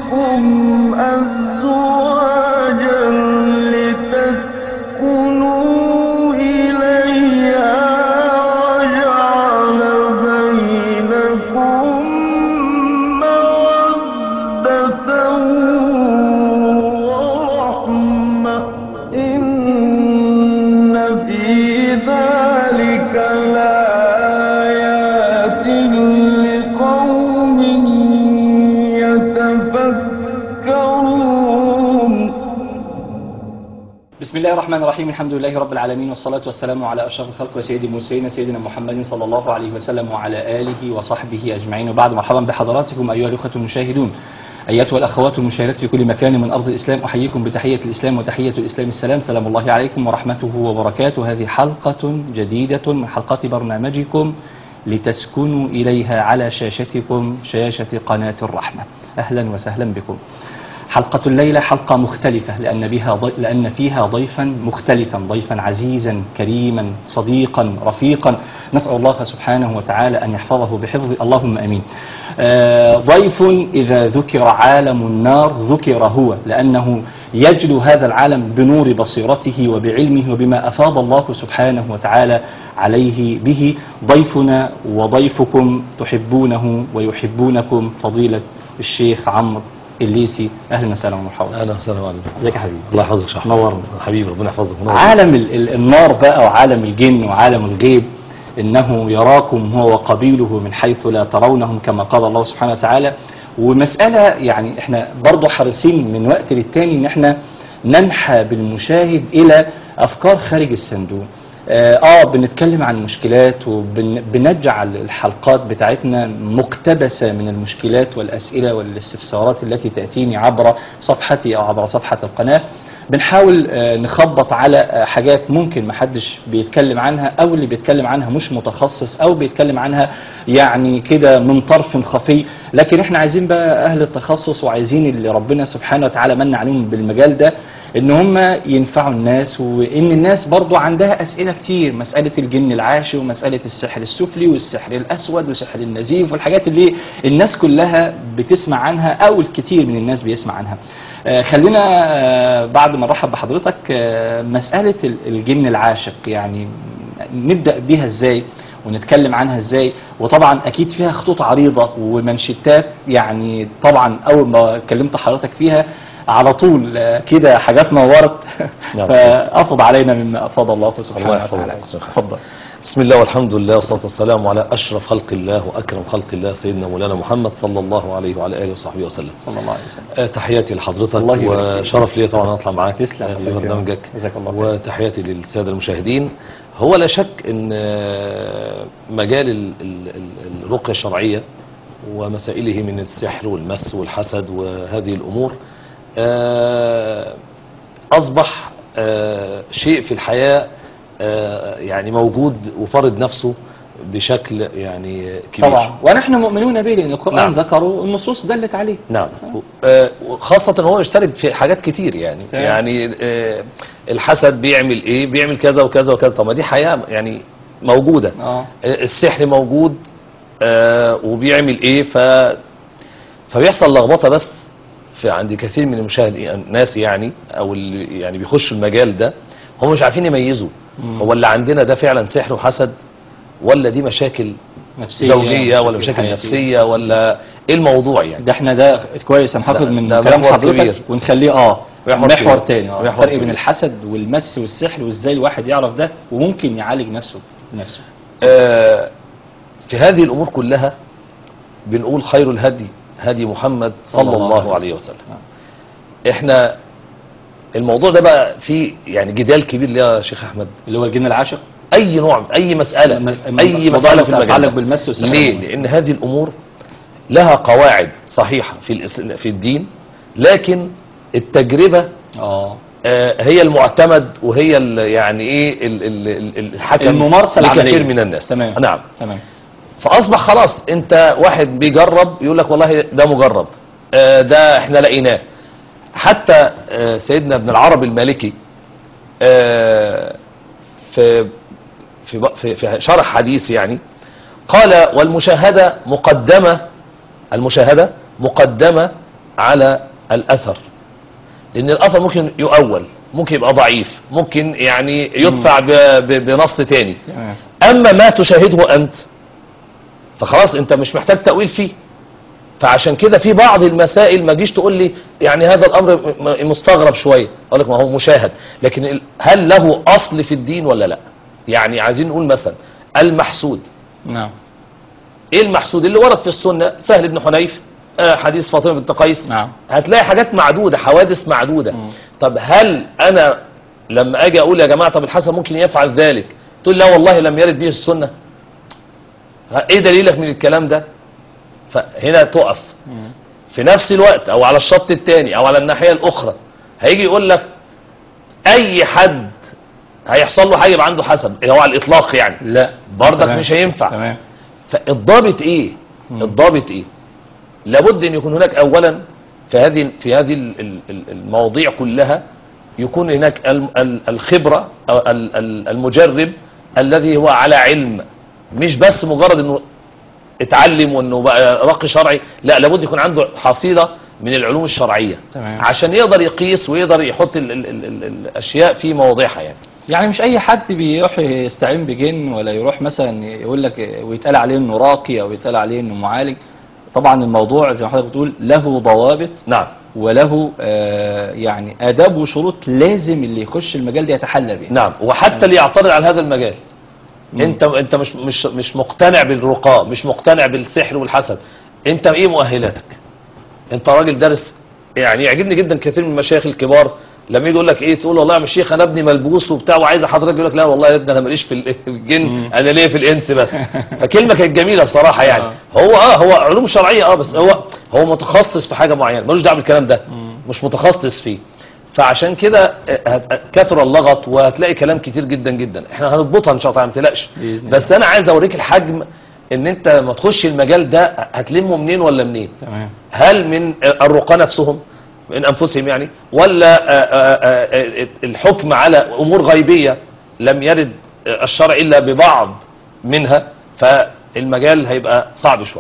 لكم أزواجا لتسكنوا إليها وجعل بينكم مودة ورحمة إن في ذلك لآيات لقوم يتفكرون بسم الله الرحمن الرحيم الحمد لله رب العالمين والصلاة والسلام على أشرف الخلق وسيد المرسلين سيدنا محمد صلى الله عليه وسلم وعلى آله وصحبه أجمعين وبعد مرحبا بحضراتكم أيها الأخوة المشاهدون أيتها الأخوات المشاهدات في كل مكان من أرض الإسلام أحييكم بتحية الإسلام وتحية الإسلام السلام سلام الله عليكم ورحمته وبركاته هذه حلقة جديدة من حلقات برنامجكم لتسكنوا إليها على شاشتكم شاشة قناة الرحمة أهلا وسهلا بكم حلقة الليلة حلقة مختلفة لأن, بها ضي... لأن فيها ضيفا مختلفا ضيفا عزيزا كريما صديقا رفيقا نسأل الله سبحانه وتعالى أن يحفظه بحفظ اللهم أمين آه ضيف إذا ذكر عالم النار ذكر هو لأنه يجلو هذا العالم بنور بصيرته وبعلمه وبما أفاض الله سبحانه وتعالى عليه به ضيفنا وضيفكم تحبونه ويحبونكم فضيلة الشيخ عمرو الليثي اهلا وسهلا ومرحبا اهلا وسهلا عليكم ازيك يا حبيبي الله يحفظك شيخ نورنا. حبيبي ربنا يحفظك ونور. عالم ال- ال- النار بقى وعالم الجن وعالم الغيب انه يراكم هو وقبيله من حيث لا ترونهم كما قال الله سبحانه وتعالى ومسألة يعني احنا برضو حريصين من وقت للتاني ان احنا ننحى بالمشاهد الى افكار خارج الصندوق اه آه، بنتكلم عن مشكلات وبنجعل الحلقات بتاعتنا مقتبسة من المشكلات والأسئلة والاستفسارات التي تأتيني عبر صفحتي أو عبر صفحة القناة بنحاول آه، نخبط على آه، حاجات ممكن محدش بيتكلم عنها او اللي بيتكلم عنها مش متخصص او بيتكلم عنها يعني كده من طرف خفي لكن احنا عايزين بقى اهل التخصص وعايزين اللي ربنا سبحانه وتعالى من عليهم بالمجال ده ان هم ينفعوا الناس وان الناس برضو عندها اسئله كتير مساله الجن العاشي ومساله السحر السفلي والسحر الاسود وسحر النزيف والحاجات اللي الناس كلها بتسمع عنها او الكثير من الناس بيسمع عنها آه، خلينا آه، بعد ما نرحب بحضرتك آه، مساله ال- الجن العاشق يعني نبدا بيها ازاي ونتكلم عنها ازاي وطبعا اكيد فيها خطوط عريضه ومنشتات يعني طبعا اول ما كلمت حضرتك فيها على طول آه، كده حاجات نورت نعم. فافض علينا مما افاض الله سبحانه الله يحفظك. وتعالى اتفضل بسم الله والحمد لله والصلاة والسلام على أشرف خلق الله وأكرم خلق الله سيدنا مولانا محمد صلى الله عليه وعلى آله وصحبه وسلم صلى الله عليه وسلم آه، تحياتي لحضرتك الله يبارك فيك. وشرف لي طبعا أطلع معاك تسلم. آه، في الله يكرمك. برنامجك جزاك الله خير. وتحياتي للسادة المشاهدين هو لا شك أن آه، مجال ال- ال- ال- الرقية الشرعية ومسائله من السحر والمس والحسد وهذه الأمور آه، أصبح آه، شيء في الحياة آه، يعني موجود وفرض نفسه بشكل يعني كبير طبعا ونحن مؤمنون به لان القران نعم. ذكره والنصوص دلت عليه نعم آه، خاصة هو يشترك في حاجات كتير يعني تمام. يعني آه، الحسد بيعمل ايه بيعمل كذا وكذا وكذا طب ما دي حياة يعني موجودة اه آه، السحر موجود آه، وبيعمل ايه ف فبيحصل لخبطة بس في عند كثير من المشاهد الناس يعني او اللي يعني بيخشوا المجال ده هم مش عارفين يميزوا مم. هو اللي عندنا ده فعلا سحر وحسد ولا دي مشاكل نفسيه زوجية ولا مشاكل حياتية. نفسية ولا ايه الموضوع يعني ده احنا ده كويس هنحافظ ده- من ده كلام محور حضرتك كبير. ونخليه اه محور محور كبير. تاني اه محور الفرق كبير. بين الحسد والمس والسحر وازاي الواحد يعرف ده وممكن يعالج نفسه بنفسه آه، في هذه الأمور كلها بنقول خير الهدي هدي محمد صلى الله عليه وسلم احنا الموضوع ده بقى فيه يعني جدال كبير ليه يا شيخ احمد اللي هو الجن العاشق اي نوع اي مسألة م- اي موضوع مسألة في يتعلق المجال ده. بالمس والسحر ليه عموماً. لان هذه الامور لها قواعد صحيحة في الإسل- في الدين لكن التجربة اه آه، هي المعتمد وهي ال- يعني ايه ال- ال- ال- الحكم الممارسة لكثير العملية. من الناس تمام. نعم تمام فاصبح خلاص انت واحد بيجرب يقول لك والله ده مجرب آه، ده احنا لقيناه حتى آه، سيدنا ابن العربي المالكي آه، في في ب- في في شرح حديث يعني قال والمشاهدة مقدمة المشاهدة مقدمة على الاثر لان الاثر ممكن يؤول ممكن يبقى ضعيف ممكن يعني يدفع ب- ب- بنص تاني تمام اما ما تشاهده انت فخلاص انت مش محتاج تأويل فيه فعشان كده في بعض المسائل ما تجيش تقول لي يعني هذا الامر م- م- مستغرب شويه اقول لك ما هو مشاهد لكن ال- هل له اصل في الدين ولا لا يعني عايزين نقول مثلا المحسود نعم ايه المحسود اللي ورد في السنه سهل بن حنيف آه، حديث فاطمه بنت قيس نعم هتلاقي حاجات معدوده حوادث معدوده مم. طب هل انا لما اجي اقول يا جماعه طب الحسن ممكن يفعل ذلك تقول لا والله لم يرد به السنه ها، ايه دليلك من الكلام ده فهنا تقف مم. في نفس الوقت او على الشط الثاني او على الناحيه الاخرى هيجي يقول لك اي حد هيحصل له حاجه يبقى عنده حسن اللي هو على الاطلاق يعني لا برضك تمام. مش هينفع تمام فالضابط ايه مم. الضابط ايه لابد ان يكون هناك اولا في هذه في هذه ال- ال- ال- المواضيع كلها يكون هناك ال- ال- الخبره أو ال- ال- المجرب الذي هو على علم مش بس مجرد انه اتعلم وانه بقى راقي شرعي لا لابد يكون عنده حصيله من العلوم الشرعيه تمام. عشان يقدر يقيس ويقدر يحط ال ال ال ال الاشياء في مواضعها يعني يعني مش اي حد بيروح يستعين بجن ولا يروح مثلا يقول لك ويتقال عليه انه راقي او يتقال عليه انه معالج طبعا الموضوع زي ما حضرتك بتقول له ضوابط نعم وله آه يعني اداب وشروط لازم اللي يخش المجال ده يتحلى بيها نعم وحتى اللي يعترض على هذا المجال انت انت مش مش مش مقتنع بالرقاء مش مقتنع بالسحر والحسد انت ايه مؤهلاتك انت راجل دارس يعني يعجبني جدا كثير من المشايخ الكبار لما يجي يقول لك ايه تقول والله يا شيخ انا ابني ملبوس وبتاع وعايز حضرتك يقول لك لا والله يا ابني انا ماليش في ال- في الجن مم. انا ليا في الانس بس فكلمه كانت جميله بصراحه يعني آه. هو اه هو علوم شرعيه اه بس هو هو متخصص في حاجه معينه ملوش دعوه بالكلام ده مم. مش متخصص فيه فعشان كده آه، هت- كثر اللغط وهتلاقي كلام كتير جدا جدا احنا هنضبطها ان شاء الله ما تقلقش بإذن الله. بس انا عايز اوريك الحجم ان انت لما تخش المجال ده هتلمه منين ولا منين تمام هل من الرقى نفسهم من انفسهم يعني ولا آه، آه، آه، آه، الحكم على امور غيبيه لم يرد آه، الشرع الا ببعض منها فالمجال هيبقى صعب شويه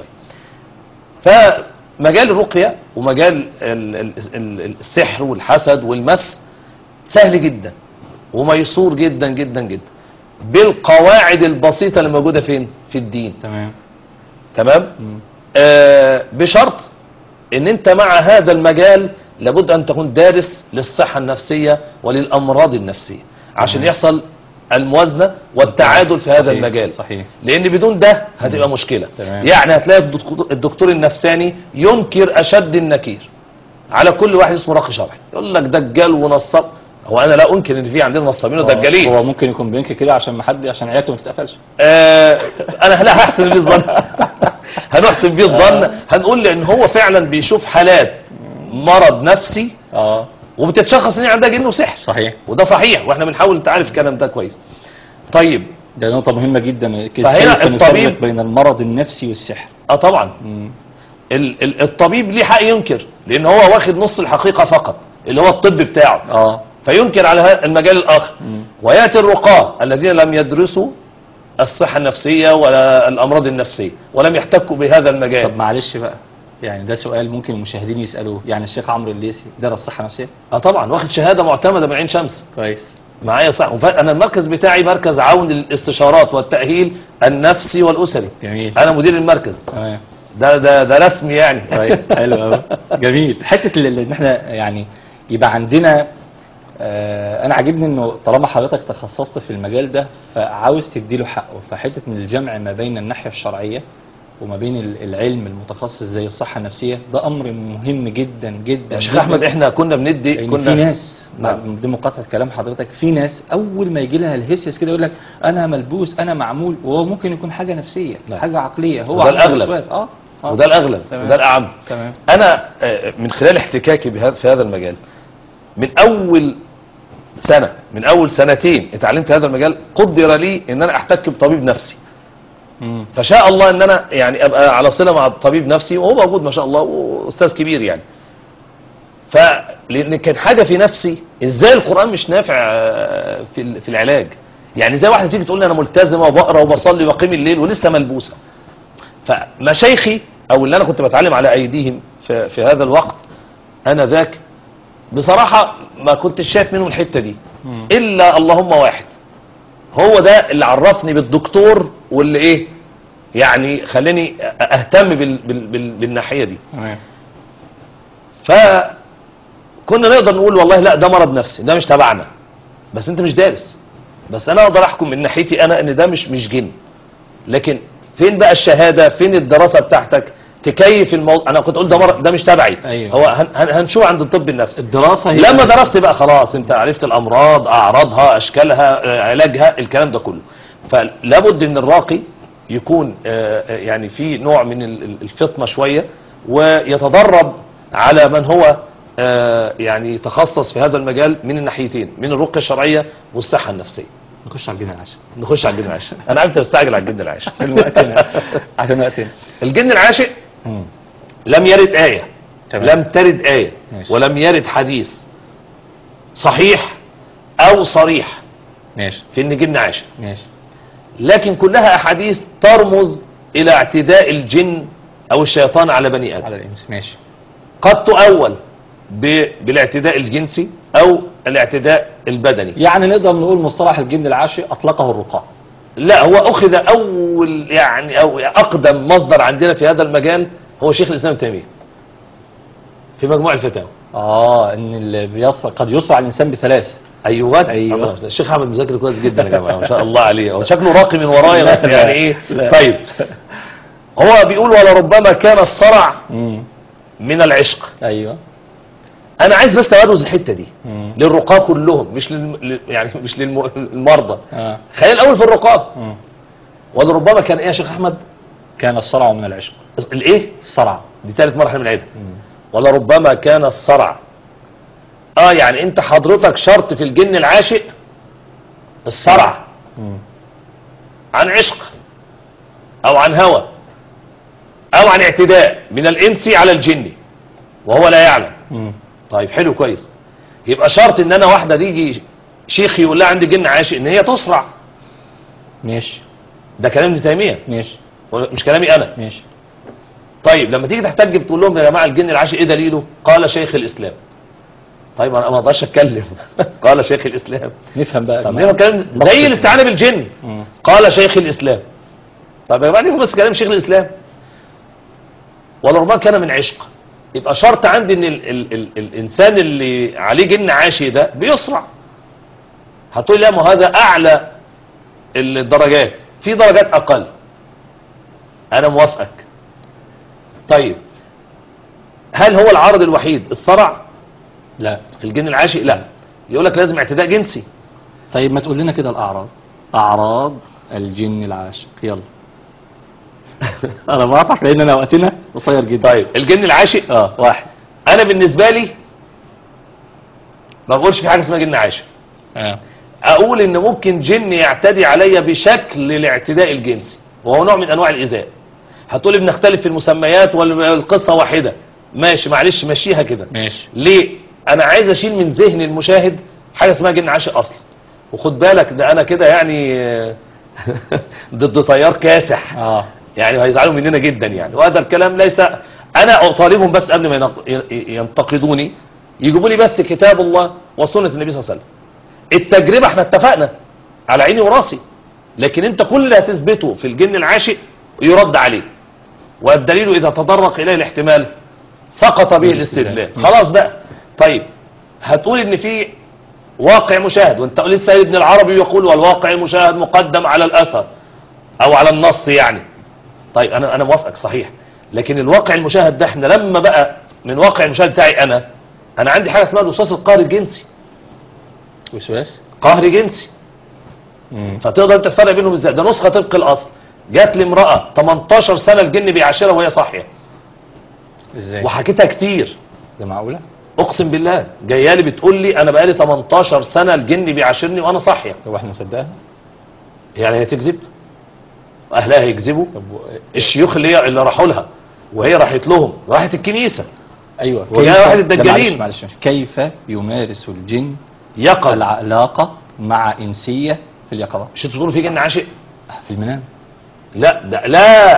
فمجال الرقيه ومجال ال- ال- ال- السحر والحسد والمس سهل جدا وميسور جدا جدا جدا بالقواعد البسيطه اللي موجوده فين في الدين تمام تمام مم. آه بشرط ان انت مع هذا المجال لابد ان تكون دارس للصحة النفسية وللامراض النفسية عشان تمام. يحصل الموازنة والتعادل في هذا صحيح، المجال صحيح لان بدون ده هتبقى مشكلة تمام. يعني هتلاقي الدكتور- الدكتور النفساني ينكر اشد النكير على كل واحد اسمه راقي شرعي يقول لك دجال ونصاب هو انا لا انكر ان في عندنا نصابين ودجالين هو ممكن يكون بينك كده عشان ما حد عشان عيادته ما تتقفلش آه انا لا هحسن بيه الظن هنحسن بيه الظن هنقول لان هو فعلا بيشوف حالات مرض نفسي اه وبتتشخص ان هي عندها جن وسحر صحيح وده صحيح واحنا بنحاول نتعرف الكلام ده كويس طيب ده نقطة مهمة جدا كيف فهنا كيف الطبيب- نفرق بين المرض النفسي والسحر اه طبعا مم. ال ال الطبيب ليه حق ينكر لان هو واخد نص الحقيقه فقط اللي هو الطب بتاعه اه فينكر على ه- المجال الاخر مم. وياتي الرقاة الذين لم يدرسوا الصحه النفسيه ولا الامراض النفسيه ولم يحتكوا بهذا المجال طب معلش بقى يعني ده سؤال ممكن المشاهدين يسألوه يعني الشيخ عمرو الليثي درس صحة نفسية اه طبعا واخد شهاده معتمده من عين شمس كويس معايا صح وف- انا المركز بتاعي مركز عون للاستشارات والتاهيل النفسي والاسري جميل انا مدير المركز تمام ده ده ده رسمي يعني طيب حلو قوي جميل حته اللي ان احنا يعني يبقى عندنا آه انا عاجبني انه طالما حضرتك تخصصت في المجال ده فعاوز تديله حقه فحته من الجمع ما بين الناحيه الشرعيه وما بين ال- العلم المتخصص زي الصحه النفسيه ده امر مهم جدا جدا يا شيخ جداً. احمد احنا كنا بندي لان كنا في ناس نعم. دي مقاطعه كلام حضرتك في ناس اول ما يجي لها الهسيس كده يقول لك انا ملبوس انا معمول وهو ممكن يكون حاجه نفسيه نعم. حاجه عقليه هو وده عنده الأغلب. وسواس. اه آه. وده الاغلب تمام. وده الاعم تمام انا آه، من خلال احتكاكي بهذا في هذا المجال من اول سنه من اول سنتين اتعلمت هذا المجال قدر لي ان انا احتك بطبيب نفسي مم. فشاء الله ان انا يعني ابقى على صله مع طبيب نفسي وهو موجود ما شاء الله واستاذ كبير يعني فلان كان حاجه في نفسي ازاي القران مش نافع آه، في ال- في العلاج يعني زي واحده تيجي تقول لي انا ملتزمه وبقرا وبصلي وبقيم الليل ولسه ملبوسه فمشايخي او اللي انا كنت بتعلم على ايديهم في, في هذا الوقت انا ذاك بصراحة ما كنتش شايف منهم الحتة دي مم. الا اللهم واحد هو ده اللي عرفني بالدكتور واللي ايه يعني خلاني اهتم بال بال بال بالناحية دي تمام فكنا نقدر نقول والله لا ده مرض نفسي ده مش تبعنا بس انت مش دارس بس انا اقدر احكم من ناحيتي انا ان ده مش مش جن لكن فين بقى الشهادة فين الدراسة بتاعتك تكيف الموضوع انا كنت اقول ده مرض ده مش تبعي أيوة. هو هن هن هنشوف عند الطب النفسي الدراسة هي لما درست بقى خلاص انت عرفت الامراض اعراضها اشكالها آه، علاجها الكلام ده كله فلابد ان الراقي يكون آه، آه، يعني في نوع من ال- ال- الفطنة شوية ويتدرب على من هو آه، يعني تخصص في هذا المجال من الناحيتين من الرقية الشرعية والصحة النفسية نخش على الجن العاشر نخش على الجن العاشق انا عارف انت مستعجل على الجن العاشق عشان وقتنا عشان وقتنا الجن العاشق مم. لم يرد آية تمام. لم ترد آية ماشي. ولم يرد حديث صحيح أو صريح ماشي في إن جن عاشق ماشي لكن كلها أحاديث ترمز إلى اعتداء الجن أو الشيطان على بني آدم على الانس ماشي قد تؤول ب- بالاعتداء الجنسي أو الاعتداء البدني يعني نقدر نقول مصطلح الجن العاشي اطلقه الرقاة لا هو أخذ أول يعني أو أقدم مصدر عندنا في هذا المجال هو شيخ الإسلام ابن تيمية في مجموع الفتاوى اه ان اللي بيصل قد يصل الانسان بثلاث ايوه أيوة. الله يفتح. الشيخ احمد مذاكر كويس جدا يا جماعه ما شاء الله عليه هو شكله راقي من ورايا بس لا، يعني ايه لا. طيب هو بيقول ولربما كان الصرع امم من العشق ايوه انا عايز بس ابرز الحته دي مم. للرقاة كلهم مش للم... لل- يعني مش للمرضى اه خلينا الاول في الرقاة مم. ولربما كان ايه يا شيخ احمد كان الصرع من العشق الايه الصرع دي ثالث مرحله من العيله مم. ولربما كان الصرع اه يعني انت حضرتك شرط في الجن العاشق الصرع مم. عن عشق او عن هوى او عن اعتداء من الانس على الجن وهو لا يعلم مم. طيب حلو كويس يبقى شرط ان انا واحده تيجي شيخ يقول لها عندي جن عاشق ان هي تصرع ماشي ده كلام ابن تيميه ماشي مش كلامي انا ماشي طيب لما تيجي تحتج بتقول لهم يا جماعه الجن العاشق ايه دليله قال شيخ الاسلام طيب انا ما اقدرش اتكلم قال شيخ الاسلام نفهم بقى طب المعنى. ليه ما كلام زي الاستعانه بالجن مم. قال شيخ الإسلام طب يا جماعه ليه بس كلام شيخ الإسلام ولربما كان من عشق يبقى شرط عندي ان ال ال ال الانسان اللي عليه جن عاشي ده بيسرع هتقول لي لا ما هذا اعلى الدرجات في درجات اقل انا موافقك طيب هل هو العارض الوحيد الصرع لا في الجن العاشق لا يقول لك لازم اعتداء جنسي طيب ما تقول لنا كده الاعراض اعراض الجن العاشق يلا انا بقطعك لان انا وقتنا قصير جدا طيب الجن العاشق اه واحد انا بالنسبه لي ما بقولش في حاجه اسمها جن عاشق اه اقول ان ممكن جن يعتدي عليا بشكل الاعتداء الجنسي وهو نوع من انواع الايذاء هتقولي بنختلف في المسميات والقصه واحده ماشي معلش مشيها كده ماشي ليه انا عايز اشيل من ذهن المشاهد حاجه اسمها جن عاشق اصلا وخد بالك ده انا كده يعني ضد تيار كاسح اه يعني هيزعلوا مننا جدا يعني وهذا الكلام ليس انا اطالبهم بس قبل ما ينق- ي- ينتقدوني يجيبوا لي بس كتاب الله وسنه النبي صلى الله عليه وسلم التجربه احنا اتفقنا على عيني وراسي لكن انت كل اللي هتثبته في الجن العاشق يرد عليه والدليل اذا تطرق اليه الاحتمال سقط به الاستدلال. الاستدلال خلاص بقى طيب هتقول ان في واقع مشاهد وانت لسه ابن العربي يقول والواقع المشاهد مقدم على الاثر او على النص يعني طيب انا انا موافقك صحيح لكن الواقع المشاهد ده احنا لما بقى من واقع المشاهد بتاعي انا انا عندي حاجه اسمها الوسواس القهري الجنسي وسواس قهري جنسي مم. فتقدر انت تفرق بينهم ازاي ده نسخه طبق الاصل جات لي امراه 18 سنه الجن بيعاشرها وهي صاحيه ازاي وحكيتها كتير ده معقوله اقسم بالله جايه لي بتقول لي انا بقالي 18 سنه الجن بيعاشرني وانا صاحيه طب احنا نصدقها يعني هي تكذب اهلها يكذبوا طب و... الشيوخ اللي هي اللي راحوا لها وهي راحت لهم راحت الكنيسه ايوه وجاء واحد ده الدجالين. معلش معلش معلش. كيف يمارس الجن يقظ العلاقه مع انسيه في اليقظه مش انتوا بتقولوا في جن عاشق في المنام لا ده لا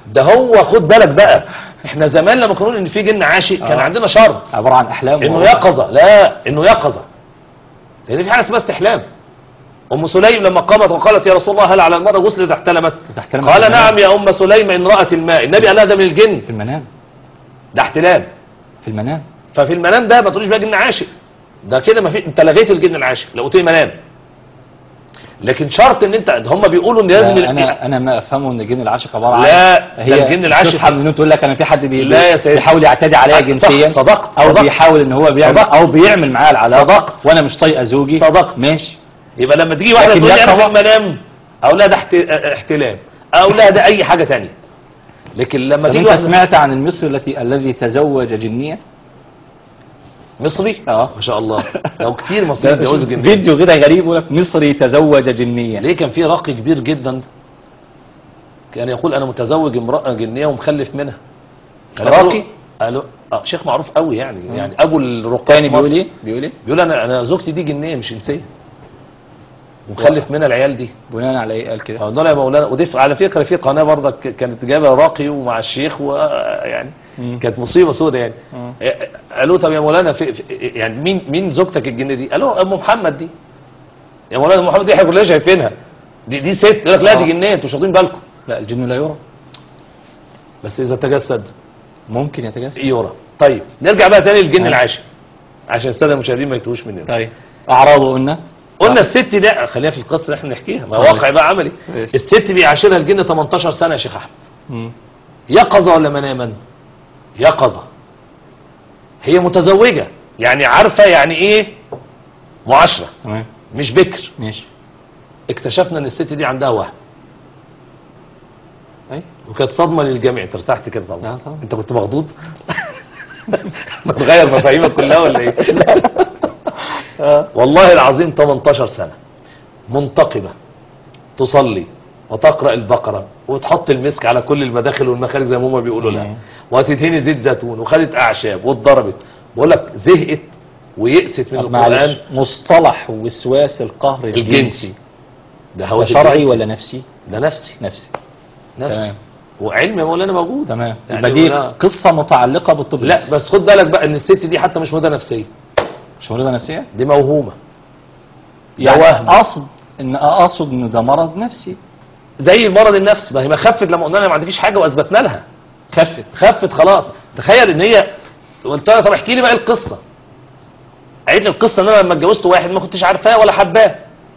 ده هو خد بالك بقى احنا زمان لما كنا نقول ان في جن عاشق كان آه. عندنا شرط عباره عن احلام انه وواقع. يقظه لا انه يقظه لان في حاجه اسمها استحلام ام سليم لما قامت وقالت يا رسول الله هل على المرأة غسل اذا احتلمت تحتلم قال في المنام. نعم يا ام سليم ان رأت الماء النبي قال لها ده من الجن في المنام ده احتلام في المنام ففي المنام ده ما تقوليش بقى جن عاشق ده كده ما في انت لغيت الجن العاشق لو قلت لي منام لكن شرط ان انت هم بيقولوا ان لازم ال- انا انا ما افهمه ان الجن العاشق عباره عن لا، ده هي الجن العاشق- تصحى من النوم تقول لك انا في حد بي لا يا سيدي. بيحاول يعتدي عليا صح، جنسيا صدقت، او صدقت. بيحاول ان هو بيعمل صدقت. او بيعمل معايا العلاقه صدقت. وانا مش طايقه زوجي صدقت. ماشي يبقى لما تيجي واحده لكن تقول لي انا في يقظة- المنام او لا ده احت- احتلام او لا ده اي حاجه تانية لكن لما طب تيجي انت واحدة- سمعت عن المصري التي الذي تزوج جنيه مصري اه ما شاء الله لو كتير مصريين بيتجوزوا جنيه فيديو كده غريب يقول لك مصري تزوج جنيه ليه كان في راقي كبير جدا كان يقول انا متزوج امراه جنيه ومخلف منها قالوا- راقي؟ قالوا اه شيخ معروف قوي يعني يعني ابو الرقاق تاني في مصر. بيقول ايه بيقول ايه بيقول انا انا زوجتي دي جنيه مش انسيه ومخلف منها العيال دي بناء على ايه قال كده فقلنا له يا مولانا ودي ف- على فكره في قناه برضك كانت جايبه راقي ومع الشيخ ويعني مم. كانت مصيبه سودة يعني مم. قالوا طب يا مولانا في في- يعني مين مين زوجتك الجنيه دي؟ قالوا ام محمد دي يا مولانا ام محمد دي احنا كلنا شايفينها دي دي ست يقول لك لا دي آه. جنيه انتوا مش واخدين بالكم لا الجن لا يرى بس اذا تجسد ممكن يتجسد يرى طيب نرجع بقى تاني للجن آه. العاشق عشان الساده المشاهدين ما يتوهوش مننا طيب اعراضه قلنا قلنا الست لا خلينا في القصه اللي احنا نحكيها ما طيب. واقع بقى عملي ماشي. الست بيعاشرها الجن 18 سنه يا شيخ احمد مم. يقظة ولا مناما يقظة هي متزوجة يعني عارفة يعني ايه معاشرة تمام مش بكر ماشي اكتشفنا ان الست دي عندها وهم اي وكانت صدمة للجميع انت ارتحت كده طبعا لا طبعا. انت كنت مخضوض ما تغير مفاهيمك كلها ولا ايه والله العظيم 18 سنة منتقبة تصلي وتقرأ البقرة وتحط المسك على كل المداخل والمخارج زي ما هما بيقولوا لها مم. وتدهني زيت زيتون وخدت اعشاب واتضربت بقول لك زهقت ويأست من طب القرآن معلش مصطلح وسواس القهر الجنسي الجنسي ده ده هوس شرعي الجنسي. ولا نفسي ده نفسي نفسي نفسي تمام. وعلم يا مولانا موجود تمام يعني يبقى دي ولا- قصه متعلقه بالطب لا النفسي. بس خد بالك بقى ان الست دي حتى مش مريضه نفسيه مش مريضه نفسيه دي موهومه ده يعني وهم. اقصد ان اقصد ان ده مرض نفسي زي المرض النفسي ما هي ما خفت لما قلنا لها ما عندكيش حاجه واثبتنا لها خفت خفت خلاص تخيل ان هي قلت لها طب احكي لي بقى القصه قالت لي القصه ان انا لما اتجوزت واحد ما كنتش عارفاه ولا حباه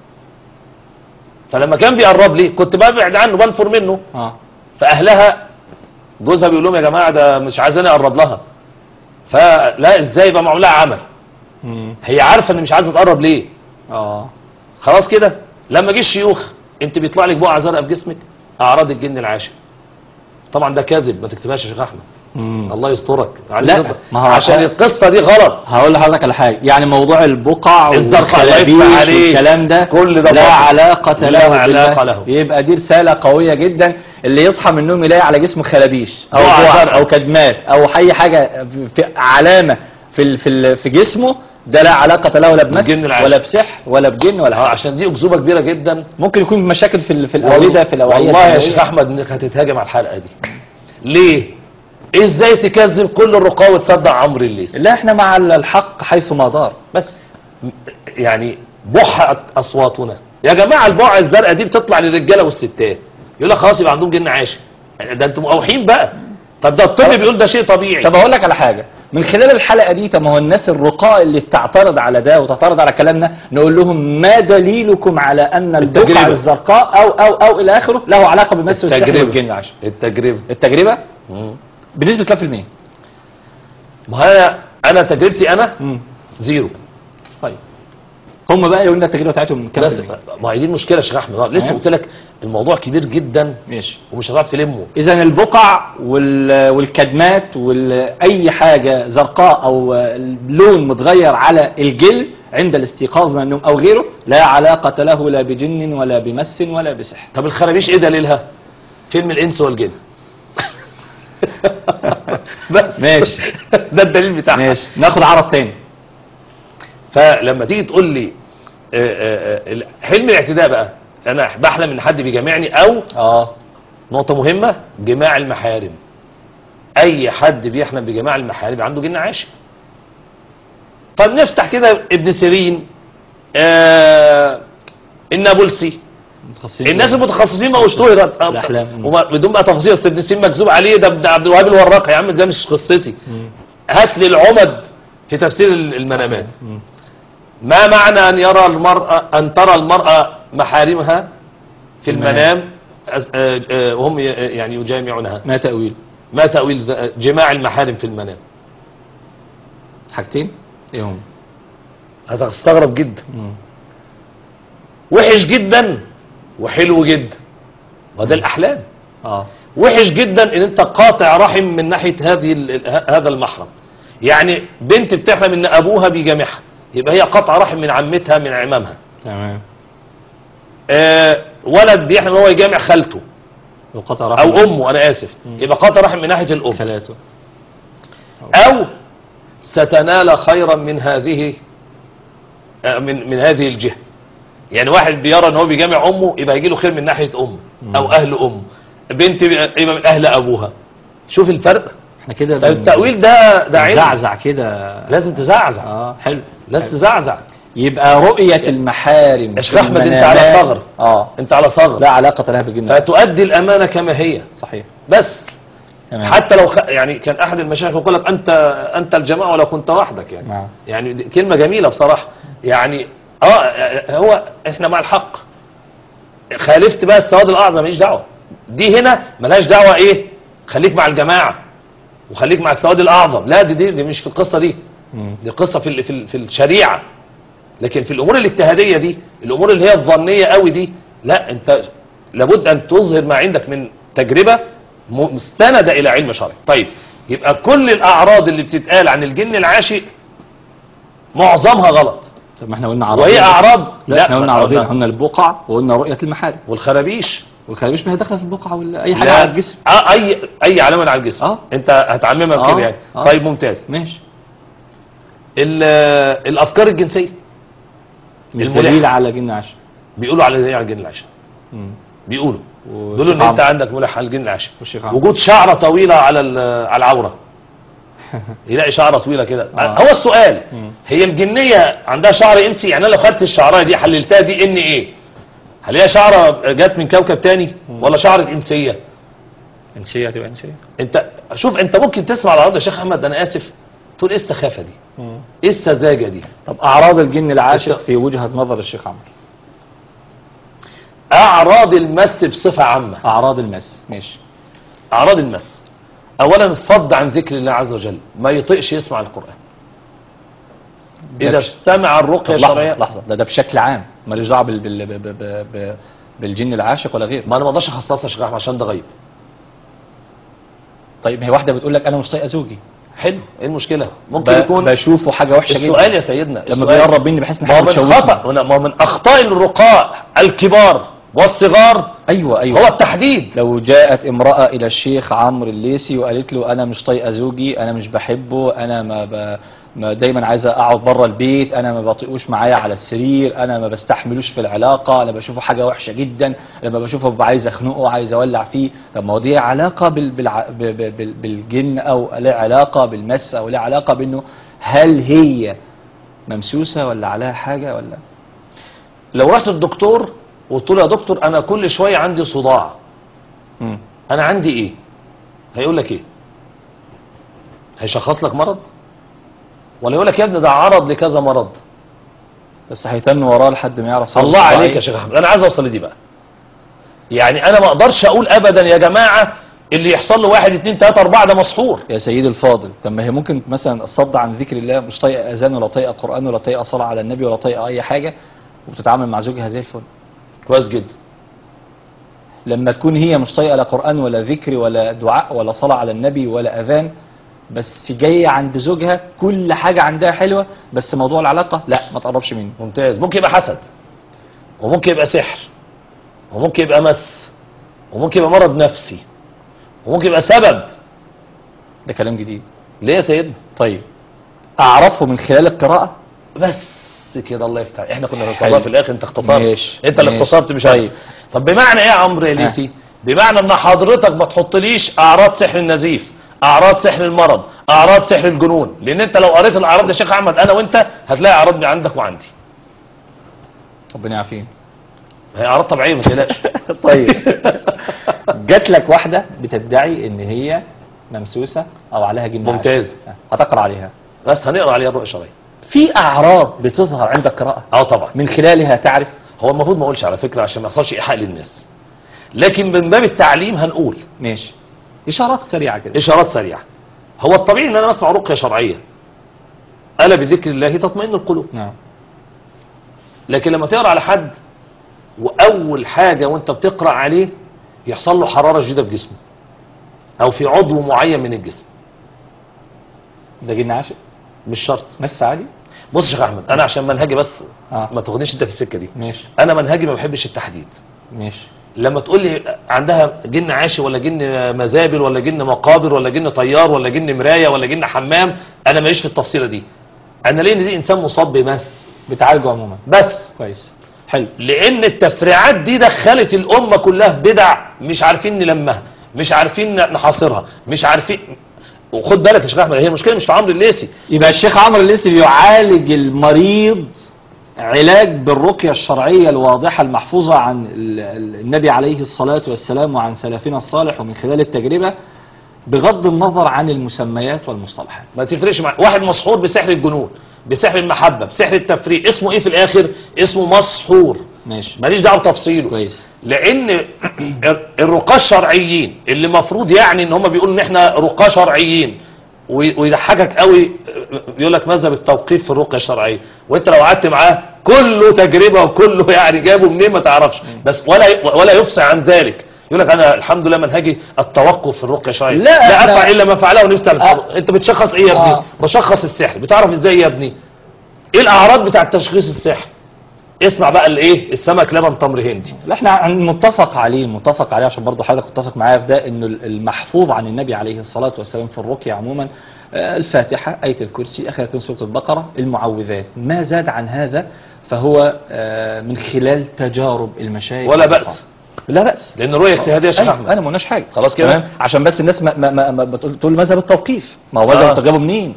فلما كان بيقرب لي كنت ببعد عنه بنفر منه اه فاهلها جوزها بيقول لهم يا جماعه ده مش عايزاني اقرب لها فلا ازاي بقى معمول لها عمل مم. هي عارفه ان مش عايزه تقرب ليه اه خلاص كده لما جه الشيوخ انت بيطلع لك بقعه زرقاء في جسمك اعراض الجن العاشق طبعا ده كاذب ما تكتبهاش يا شيخ احمد مم. الله يسترك عايز لا، تطلع. ما هو عشان هو- القصه دي غلط هقول لحضرتك على حاجه يعني موضوع البقع الزرقاء الله يفتح والخلابيش عليك. والكلام ده كل ده لا باطل. علاقه لا له علاقة بالله. له. يبقى دي رساله قويه جدا اللي يصحى من النوم يلاقي على جسمه خلابيش او بقع بقع زرقاء. او كدمات او اي حاجه في- في علامه في ال- في ال- في جسمه ده لا علاقه له لا بمس بالجن العاشق. ولا بسحر ولا بجن ولا اه حاجه عشان دي اكذوبه كبيره جدا ممكن يكون مشاكل في ال- في الاورده في الاوعيه والله يا الدموية. شيخ احمد انك هتتهاجم على الحلقه دي ليه ازاي تكذب كل الرقاة وتصدق عمرو الليثي لا احنا مع الحق حيث ما دار بس يعني بحت اصواتنا يا جماعه البقعه الزرقاء دي بتطلع للرجاله والستات يقول لك خلاص يبقى عندهم جن عاشق ده انتم مقاوحين بقى طب ده الطب بيقول ده شيء طبيعي طب اقول لك على حاجه من خلال الحلقه دي طب ما هو الناس الرقاء اللي بتعترض على ده وتعترض على كلامنا نقول لهم ما دليلكم على ان البقعه التجربة. الزرقاء او او او الى اخره له علاقه بمس والسحر التجربة. والجن العشر التجربه التجربه مم. بنسبه كام في الميه؟ ما هو انا انا تجربتي انا مم. زيرو طيب هم بقى يقولوا لنا التجربه بتاعتهم كام بس في الميه؟ ما هي دي المشكله يا شيخ احمد آه، لسه تمام. قلت لك الموضوع كبير جدا ماشي ومش هتعرف تلمه اذا البقع وال- والكدمات واي حاجه زرقاء او لون متغير على الجلد عند الاستيقاظ من النوم او غيره لا علاقه له لا بجن ولا بمس ولا بسحر طب الخرابيش ايه دليلها فيلم الانس والجن بس ماشي. ده الدليل بتاعها ماشي ناخد عرض تاني فلما تيجي تقول لي آه، آه، آه، حلم الاعتداء بقى انا بحلم ان حد بيجامعني او اه نقطة مهمة جماع المحارم اي حد بيحلم بجماع المحارم عنده جن عاشق طب نفتح كده ابن سيرين آه النابلسي متخصصين الناس في- المتخصصين ما اشتهرت الأحلام. وما- بدون بقى تفاصيل اصل ابن سيرين مكذوب عليه ده ده عبد الوهاب الوراق يا عم ده مش قصتي مم. هات لي العمد في تفسير المنامات مم. ما معنى أن يرى المرأة أن ترى المرأة محارمها في المنام. المنام أز- آه، آه، وهم ي- يعني يجامعونها ما تأويل ما تأويل ذ- جماع المحارم في المنام حاجتين ايه هم هتستغرب جدا مم. وحش جدا وحلو جدا وده الأحلام اه وحش جدا ان انت قاطع رحم من ناحية هذه ال- ال- ه- هذا المحرم يعني بنت بتحلم ان ابوها بيجامعها يبقى هي قطع رحم من عمتها من عمامها تمام آه ولد بيحلم ان هو يجامع خالته وقطع رحم او امه انا اسف يبقى قطع رحم من ناحيه الام خلاته او ستنال خيرا من هذه آه، من من هذه الجهه يعني واحد بيرى ان هو بيجامع امه يبقى يجي له خير من ناحيه امه او اهل امه بنت بي- يبقى من اهل ابوها شوف الفرق احنا كده طيب التاويل ده ده علم زعزع كده لازم تزعزع اه حلو لازم حلو. تزعزع يبقى رؤية المحارم يا شيخ في أحمد، أنت المنامات- على ثغر. اه انت على صغر لا علاقة لها بالجن فتؤدي الامانه كما هي صحيح بس تمام حتى لو خ... يعني كان احد المشايخ يقول لك انت انت الجماعه ولو كنت وحدك يعني نعم. يعني دي كلمه جميله بصراحه يعني اه هو احنا مع الحق خالفت بقى السواد الاعظم ماليش دعوه دي هنا ملهاش دعوه ايه خليك مع الجماعه وخليك مع السواد الاعظم لا دي دي, دي مش في القصه دي مم. دي قصه في ال- في ال- في الشريعه لكن في الامور الاجتهاديه دي الامور اللي هي الظنيه قوي دي لا انت لابد ان تظهر ما عندك من تجربه م- مستنده الى علم شرعي طيب يبقى كل الاعراض اللي بتتقال عن الجن العاشق معظمها غلط طب ما احنا قلنا عرضين وهي بس. اعراض لا احنا قلنا ما عرضين قلنا- قلنا البقع وقلنا رؤية المحارم والخرابيش والخرابيش ما هي داخله في البقعة ولا اي حاجة لا. على الجسم آه اي اي علامه على الجسم آه. انت هتعممها آه. كده يعني آه. طيب ممتاز ماشي ال- الافكار الجنسيه مش الملح. دليل على جن عشر بيقولوا على على الجن العاشق مم. بيقولوا والشيخ بيقولوا ان انت عمرو. عندك ملح على الجن العاشق والشيخ عمرو. وجود شعره طويله على ال- على العوره يلاقي شعره طويله كده آه. هو السؤال مم. هي الجنيه عندها شعر انسي يعني انا لو خدت الشعرايه دي حللتها دي ان ايه هل هي شعره جت من كوكب تاني ولا شعره انسيه انسية هتبقى انسية انت شوف انت ممكن تسمع على الارض يا شيخ احمد انا اسف تقول ايه السخافه دي ايه السذاجه دي طب اعراض الجن العاشق انت- في وجهة نظر الشيخ عمرو اعراض المس بصفه عامه اعراض المس ماشي اعراض المس اولا الصد عن ذكر الله عز وجل ما يطيقش يسمع القران ده اذا بش- استمع الرقيه طب لحظة الشرعيه لحظة ده ده بشكل عام ماليش دعوة بال بال ب- ب- ب- بالجن العاشق ولا غيره ما انا ما اقدرش اخصصها يا شيخ احمد عشان ده غيب طيب ما هي واحدة بتقول لك انا مش طايقة زوجي حلو ايه المشكله ممكن ب- يكون بشوفه حاجة وحشة جدا السؤال يا سيدنا لما السؤال- بيقرب مني بحس ان ما هو حاجة من بتشوفني خطا ما هو من اخطاء الرقاء الكبار والصغار ايوه ايوه هو التحديد لو جاءت امرأة إلى الشيخ عمرو الليسي وقالت له أنا مش طايقة زوجي أنا مش بحبه أنا ما, ب... ما دايما عايزة أقعد بره البيت أنا ما بطيقوش معايا على السرير أنا ما بستحملوش في العلاقة أنا بشوفه حاجة وحشة جدا لما بشوفه ببقى عايز أخنقه عايز أولع فيه طب ما هو دي علاقة بال... بالع... ب... ب... بال... بالجن أو لها علاقة بالمس أو لها علاقة بأنه هل هي ممسوسة ولا عليها حاجة ولا لو رحت الدكتور وقلت له يا دكتور انا كل شويه عندي صداع مم. انا عندي ايه هيقول لك ايه هيشخص لك مرض ولا يقول لك يا ابني ده عرض لكذا مرض بس هيتن وراه لحد ما يعرف سبب الله الصداع عليك إيه. يا شيخ احمد انا عايز اوصل لدي بقى يعني انا ما اقدرش اقول ابدا يا جماعه اللي يحصل له واحد اتنين تلاته اربعه ده مسحور يا سيدي الفاضل طب ما هي ممكن مثلا الصد عن ذكر الله مش طايقه اذان ولا طايقه قران ولا طايقه صلاه على النبي ولا طايقه اي حاجه وبتتعامل مع زوجها زي الفل كويس جدا لما تكون هي مش طايقه لا قران ولا ذكر ولا دعاء ولا صلاه على النبي ولا اذان بس جايه عند زوجها كل حاجه عندها حلوه بس موضوع العلاقه لا ما تقربش منه ممتاز ممكن يبقى حسد وممكن يبقى سحر وممكن يبقى مس وممكن يبقى مرض نفسي وممكن يبقى سبب ده كلام جديد ليه يا سيدنا طيب اعرفه من خلال القراءه بس كده الله يفتح احنا كنا حلو. بنصلها في الاخر انت اختصرت ماشي. انت اللي ماشي. اختصرت مش طيب. طيب طب بمعنى ايه يا عمرو يا ليسي بمعنى ان حضرتك ما تحطليش اعراض سحر النزيف اعراض سحر المرض اعراض سحر الجنون لان انت لو قريت الاعراض يا شيخ احمد انا وانت هتلاقي اعراض عندك وعندي ربنا يعافينا هي اعراض طبيعيه ما تقلقش طيب جات لك واحدة بتدعي ان هي ممسوسة او عليها جن ممتاز. عاشق. هتقرأ عليها بس هنقرا عليها الرؤيه الشرعيه في اعراض بتظهر عند القراءة اه طبعا من خلالها تعرف هو المفروض ما اقولش على فكره عشان ما يحصلش ايحاء للناس لكن من باب التعليم هنقول ماشي اشارات سريعة كده اشارات سريعه هو الطبيعي ان انا اسمع رقيه شرعيه الا بذكر الله تطمئن القلوب نعم لكن لما تقرا على حد واول حاجه وانت بتقرا عليه يحصل له حراره شديده في جسمه او في عضو معين من الجسم ده جن عاشق مش شرط مس عادي بص يا شيخ احمد انا عشان منهجي بس اه ما تاخدنيش انت في السكه دي ماشي انا منهجي ما بحبش التحديد ماشي لما تقول لي عندها جن عاشي ولا جن مزابل ولا جن مقابر ولا جن طيار ولا جن مرايه ولا جن حمام انا ماليش في التفصيله دي انا ليه ان دي انسان مصاب بمس بتعالجه عموما بس كويس حلو لان التفريعات دي دخلت الامه كلها في بدع مش عارفين نلمها مش عارفين نحاصرها مش عارفين وخد بالك يا شيخ احمد هي المشكله مش في عمرو الليثي يبقى الشيخ عمرو الليثي بيعالج المريض علاج بالرقية الشرعية الواضحة المحفوظة عن ال- ال- النبي عليه الصلاة والسلام وعن سلفنا الصالح ومن خلال التجربة بغض النظر عن المسميات والمصطلحات ما تفرقش مع واحد مسحور بسحر الجنون بسحر المحبه بسحر التفريق اسمه ايه في الاخر اسمه مسحور ماشي ماليش دعوه بتفصيله كويس لان الرقاة الشرعيين اللي مفروض يعني ان هم بيقولوا ان احنا رقاة شرعيين وي- ويضحكك قوي يقول لك مذهب التوقيف في الرقية الشرعية وانت لو قعدت معاه كله تجربة وكله يعني جابه منين ما تعرفش بس ولا ولا يفصح عن ذلك يقول لك انا الحمد لله منهجي التوقف في الرقية الشرعية لا، لا لا. افعل الا ما فعله ونفسي آه. انت بتشخص ايه يا ابني آه. بشخص السحر بتعرف ازاي يا ابني ايه الاعراض بتاع تشخيص السحر اسمع بقى الايه السمك لبن تمر هندي لا احنا عن- متفق عليه متفق عليه عشان برضه حضرتك متفق معايا في ده انه المحفوظ عن النبي عليه الصلاة والسلام في الرقية عموما آه، الفاتحة آية الكرسي آخرة سورة البقرة المعوذات ما زاد عن هذا فهو آه، من خلال تجارب المشايخ ولا بأس. لا بأس لان الرؤيه اجتهاديه يا شيخ أيوة، احمد انا ما قلناش حاجه خلاص كده؟ تمام؟ عشان بس الناس ما ما ما, ما بتقول تقول مذهب التوقيف ما هو مذهب آه. التوقيف جابه منين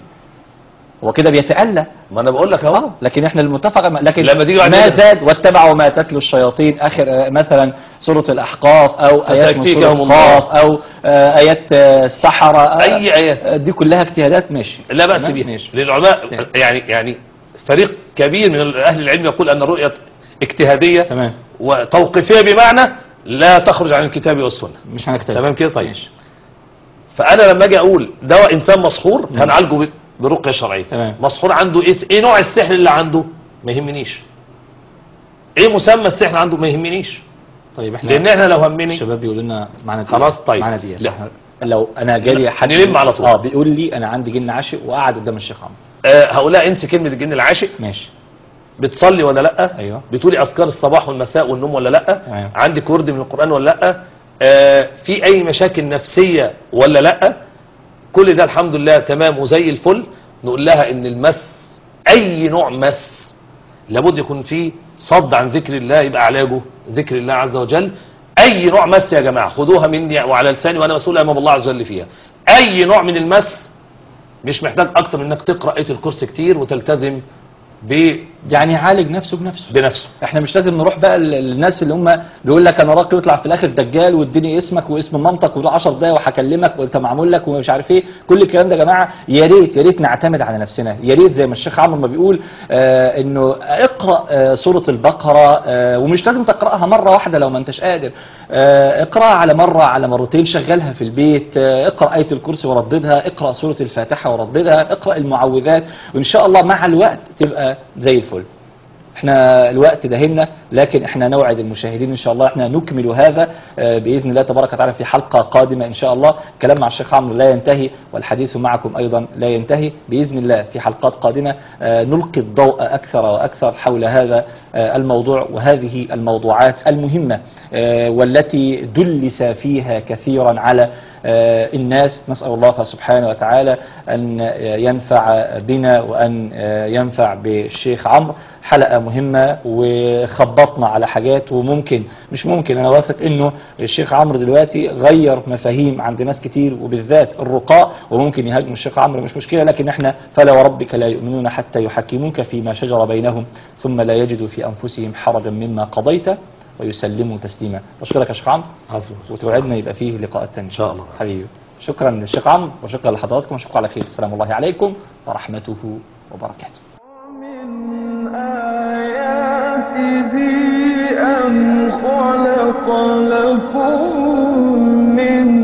هو كده بيتألى ما انا بقول لك اهو اه لكن احنا المتفق لكن لما تيجي بعد ما كده- زاد واتبعوا ما تتلو الشياطين اخر آه، مثلا سوره الاحقاف او ايات من فسيكفيكهم سوره الله. قاف او آه، ايات آه، السحره آه، اي ايات آه، دي كلها اجتهادات ماشي لا باس تمام؟ بها ماشي للعلماء نعم. يعني يعني فريق كبير من اهل العلم يقول ان الرؤيه اجتهاديه تمام وتوقيفيه بمعنى لا تخرج عن الكتاب والسنه مش هنختلف تمام كده طيب ماشي. فانا لما اجي اقول ده انسان مسحور مم. هنعالجه ب- برقيه شرعيه تمام. مسحور عنده ايه ايه نوع السحر اللي عنده ما يهمنيش ايه مسمى السحر عنده ما يهمنيش طيب احنا لان احنا لو همني الشباب بيقولوا لنا معانا دقيقة. خلاص، طيب. معانا دقيقة. لا. إحنا لو انا جالي حد نلم على طول. اه بيقول لي انا عندي جن عاشق وقعد قدام الشيخ عمرو آه هقولها انسى كلمه الجن العاشق ماشي بتصلي ولا لا ايوه بتقولي اذكار الصباح والمساء والنوم ولا لا تمام. عندك ورد من القران ولا لا آه في اي مشاكل نفسيه ولا لا كل ده الحمد لله تمام وزي الفل نقول لها ان المس اي نوع مس لابد يكون فيه صد عن ذكر الله يبقى علاجه ذكر الله عز وجل اي نوع مس يا جماعه خدوها مني وعلى لساني وانا مسؤول امام الله عز وجل فيها اي نوع من المس مش محتاج اكتر من انك تقرا ايه الكرسي كتير وتلتزم ب- يعني عالج نفسه بنفسه بنفسه احنا مش لازم نروح بقى ل- للناس اللي هم بيقول لك انا راجل يطلع في الاخر دجال واديني اسمك واسم مامتك ودول 10 دقايق وهكلمك وانت معمول لك ومش عارف ايه كل الكلام ده يا جماعه يا ريت يا ريت نعتمد على نفسنا يا ريت زي ما الشيخ عمرو ما بيقول آه انه اقرا آه سوره البقره آه ومش لازم تقراها مره واحده لو ما انتش قادر آه اقراها على مره على مرتين شغلها في البيت آه اقرا ايه الكرسي ورددها اقرا سوره الفاتحه ورددها اقرا المعوذات وان شاء الله مع الوقت تبقى زي الفل احنا الوقت دهمنا لكن احنا نوعد المشاهدين ان شاء الله احنا نكمل هذا آه، باذن الله تبارك وتعالى في حلقه قادمه ان شاء الله الكلام مع الشيخ عمرو لا ينتهي والحديث معكم ايضا لا ينتهي باذن الله في حلقات قادمه آه، نلقي الضوء اكثر واكثر حول هذا آه، الموضوع وهذه الموضوعات المهمه آه، والتي دلس فيها كثيرا على آه، الناس نسأل الله سبحانه وتعالى أن آه، ينفع بنا وأن آه، ينفع بالشيخ عمرو حلقة مهمة وخبطنا على حاجات وممكن مش ممكن أنا واثق إنه الشيخ عمرو دلوقتي غير مفاهيم عند ناس كتير وبالذات الرقاء وممكن يهاجموا الشيخ عمرو مش مشكلة لكن احنا فلا وربك لا يؤمنون حتى يحكموك فيما شجر بينهم ثم لا يجدوا في أنفسهم حرجا مما قضيت ويسلموا تسليما بشكرك يا شيخ عمرو عفوا وتوعدنا يبقى فيه لقاءات تانية إن شاء الله. حبيبي شكرا للشيخ عمرو وشكرا لحضراتكم وشكرا على خير السلام الله عليكم ورحمته وبركاته ومن آياته أن خلق لكم من